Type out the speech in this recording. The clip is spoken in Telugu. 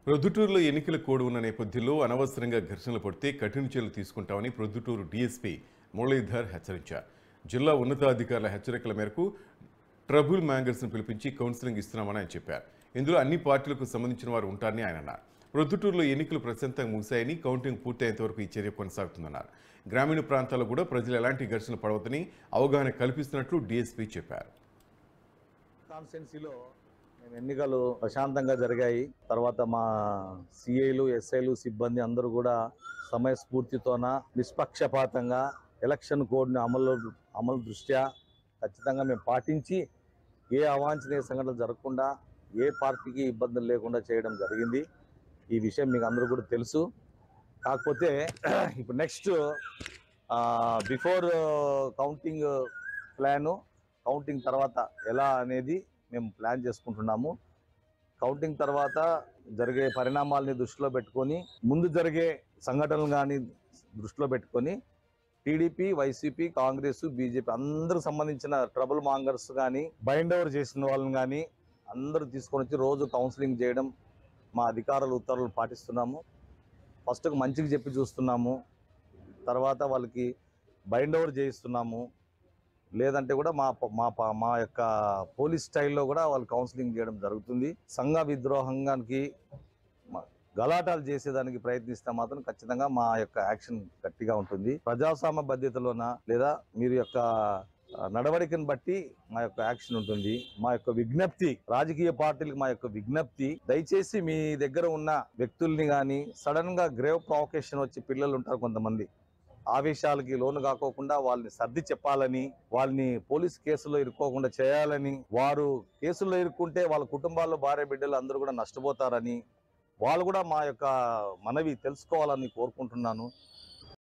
ప్రొద్దుటూరులో ఎన్నికల కోడ్ ఉన్న నేపథ్యంలో అనవసరంగా ఘర్షణలు పడితే కఠిన చర్యలు తీసుకుంటామని ప్రొద్దుటూరు డీఎస్పీ మురళీధర్ హెచ్చరించారు జిల్లా ఉన్నతాధికారుల హెచ్చరికల మేరకు ట్రబుల్ మ్యాంగర్స్ను పిలిపించి కౌన్సిలింగ్ ఇస్తున్నామని ఆయన చెప్పారు ఇందులో అన్ని పార్టీలకు సంబంధించిన వారు ఉంటారని ఆయన అన్నారు ప్రొద్దుటూరులో ఎన్నికలు ప్రశాంతంగా ముగిశాయని కౌంటింగ్ పూర్తయ్యేంత వరకు ఈ చర్య కొనసాగుతుందన్నారు గ్రామీణ ప్రాంతాల్లో కూడా ప్రజలు ఎలాంటి ఘర్షణలు పడవద్దని అవగాహన కల్పిస్తున్నట్లు డీఎస్పీ చెప్పారు కాన్స్టిట్యున్సీలో మేము ఎన్నికలు ప్రశాంతంగా జరిగాయి తర్వాత మా సిఐలు ఎస్ఐలు సిబ్బంది అందరూ కూడా సమయస్ఫూర్తితోన నిష్పక్షపాతంగా ఎలక్షన్ కోడ్ని అమలు అమలు దృష్ట్యా ఖచ్చితంగా మేము పాటించి ఏ అవాంఛనీయ సంఘటనలు జరగకుండా ఏ పార్టీకి ఇబ్బందులు లేకుండా చేయడం జరిగింది ఈ విషయం మీకు అందరూ కూడా తెలుసు కాకపోతే ఇప్పుడు next before counting plan counting తర్వాత ఎలా అనేది మేము ప్లాన్ చేసుకుంటున్నాము కౌంటింగ్ తర్వాత జరిగే పరిణామాలని దృష్టిలో పెట్టుకొని ముందు జరిగే సంఘటనలు కానీ దృష్టిలో పెట్టుకొని టీడీపీ వైసీపీ కాంగ్రెస్ బీజేపీ అందరూ సంబంధించిన ట్రబుల్ మాంగర్స్ కానీ బైండ్ ఓవర్ చేసిన వాళ్ళని కానీ అందరూ తీసుకొని వచ్చి రోజు కౌన్సిలింగ్ చేయడం మా అధికారులు ఉత్తర్వులు పాటిస్తున్నాము ఫస్ట్ మంచికి చెప్పి చూస్తున్నాము తర్వాత వాళ్ళకి బైండ్ ఓవర్ చేయిస్తున్నాము లేదంటే కూడా మా ప- మా ప- మా యొక్క పోలీస్ స్టైల్లో కూడా వాళ్ళు కౌన్సిలింగ్ చేయడం జరుగుతుంది సంఘ విద్రోహంగానికి మ- గలాటాలు చేసేదానికి ప్రయత్నిస్తే మాత్రం ఖచ్చితంగా మా యొక్క యాక్షన్ గట్టిగా ఉంటుంది ప్రజాస్వామ్య బాధ్యతలోన లేదా మీరు యొక్క ఆ, నడవడికను బట్టి మా యొక్క యాక్షన్ ఉంటుంది మా యొక్క విజ్ఞప్తి రాజకీయ పార్టీలకు మా యొక్క విజ్ఞప్తి దయచేసి మీ దగ్గర ఉన్న వ్యక్తుల్ని కానీ సడన్ గా గ్రేవ్ ప్రావకేషన్ వచ్చి పిల్లలు ఉంటారు కొంతమంది ఆవేశాలకి లోను కాకోకుండా వాళ్ళని సర్ది చెప్పాలని వాళ్ళని పోలీస్ కేసులో ఇరుక్కోకుండా చేయాలని వారు కేసుల్లో ఇరుక్కుంటే వాళ్ళ కుటుంబాల్లో భార్య బిడ్డలు అందరూ కూడా నష్టపోతారని వాళ్ళు కూడా మా యొక్క మనవి తెలుసుకోవాలని కోరుకుంటున్నాను